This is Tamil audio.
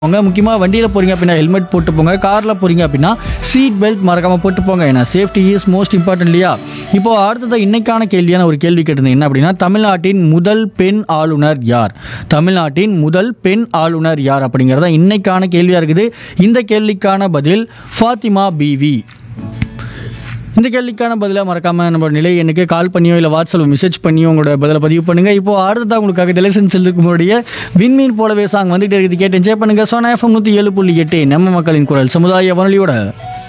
போங்க முக்கியமாக வண்டியில் போகிறீங்க அப்படின்னா ஹெல்மெட் போட்டு போங்க காரில் போகிறீங்க அப்படின்னா சீட் பெல்ட் மறக்காமல் போட்டு போங்க ஏன்னா சேஃப்டி இஸ் மோஸ்ட் இம்பார்ட்டன்ட் இல்லையா இப்போ அடுத்தது இன்னைக்கான கேள்வியான ஒரு கேள்வி கேட்டிருந்தேன் என்ன அப்படின்னா தமிழ்நாட்டின் முதல் பெண் ஆளுநர் யார் தமிழ்நாட்டின் முதல் பெண் ஆளுநர் யார் அப்படிங்கிறத இன்னைக்கான கேள்வியாக இருக்குது இந்த கேள்விக்கான பதில் ஃபாத்திமா பிவி இந்த கேள்விக்கான பதிலாக மறக்காம நம்ம நிலை எனக்கு கால் பண்ணியோ இல்லை வாட்ஸ்அப்பில் மெசேஜ் பண்ணியோ உங்களோட பதிலை பதிவு பண்ணுங்க இப்போ அடுத்ததாக உங்களுக்காக டெலிசன் செல்லுக்கு முன்னாடியே விண்மீன் போலவே சாங் வந்துட்டு இருக்குது கேட்டு என்ஜாய் பண்ணுங்க சோனா எஃப்எம் நூற்றி ஏழு புள்ளி எட்டு நம்ம மக்களின் குரல் சமுதாய வானொலியோட